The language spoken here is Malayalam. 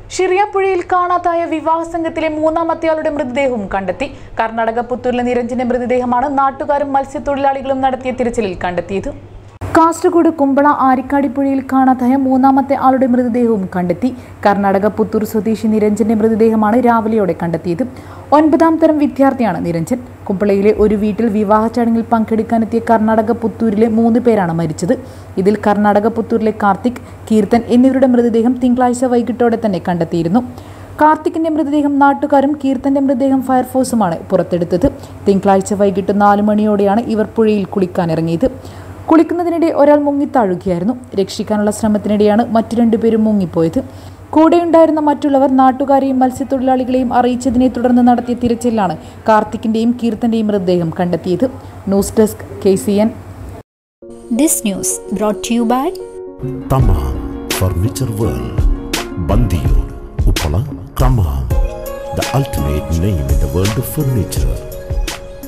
ഷിറിയാപ്പുഴയിൽ കാണാതായ വിവാഹ സംഘത്തിലെ മൂന്നാമത്തെയാളുടെ മൃതദേഹവും കണ്ടെത്തി കർണാടക പുത്തൂരിലെ നിരഞ്ജന്റെ മൃതദേഹമാണ് നാട്ടുകാരും മത്സ്യത്തൊഴിലാളികളും നടത്തിയ തിരച്ചിലിൽ കണ്ടെത്തിയത് കാസർഗോഡ് കുമ്പള ആരിക്കാടിപ്പുഴയിൽ കാണാതായ മൂന്നാമത്തെ ആളുടെ മൃതദേഹവും കണ്ടെത്തി കർണാടക പുത്തൂർ സ്വദേശി നിരഞ്ജന്റെ മൃതദേഹമാണ് രാവിലെയോടെ കണ്ടെത്തിയത് ഒൻപതാം തരം വിദ്യാർത്ഥിയാണ് നിരഞ്ജൻ കുമ്പളയിലെ ഒരു വീട്ടിൽ വിവാഹ ചടങ്ങിൽ പങ്കെടുക്കാനെത്തിയ കർണാടക പുത്തൂരിലെ മൂന്ന് പേരാണ് മരിച്ചത് ഇതിൽ കർണാടക പുത്തൂരിലെ കാർത്തിക് കീർത്തൻ എന്നിവരുടെ മൃതദേഹം തിങ്കളാഴ്ച വൈകിട്ടോടെ തന്നെ കണ്ടെത്തിയിരുന്നു കാർത്തിക്കിന്റെ മൃതദേഹം നാട്ടുകാരും കീർത്തന്റെ മൃതദേഹം ഫയർഫോഴ്സുമാണ് പുറത്തെടുത്തത് തിങ്കളാഴ്ച വൈകിട്ട് നാല് മണിയോടെയാണ് ഇവർ പുഴയിൽ കുളിക്കാനിറങ്ങിയത് കുളിക്കുന്നതിനിടെ ഒരാൾ മുങ്ങിത്താഴുകയായിരുന്നു രക്ഷിക്കാനുള്ള ശ്രമത്തിനിടെയാണ് മറ്റു രണ്ടുപേരും മുങ്ങിപ്പോയത് കൂടെയുണ്ടായിരുന്ന മറ്റുള്ളവർ നാട്ടുകാരെയും മത്സ്യത്തൊഴിലാളികളെയും അറിയിച്ചതിനെ തുടർന്ന് നടത്തിയ തിരച്ചിലാണ് കാർത്തിക്കിന്റെയും കീർത്തന്റെയും മൃതദേഹം കണ്ടെത്തിയത് news desk K C N This news brought to you by Thamam furniture world Bandiyur Uppala Thamam the ultimate name in the world of furniture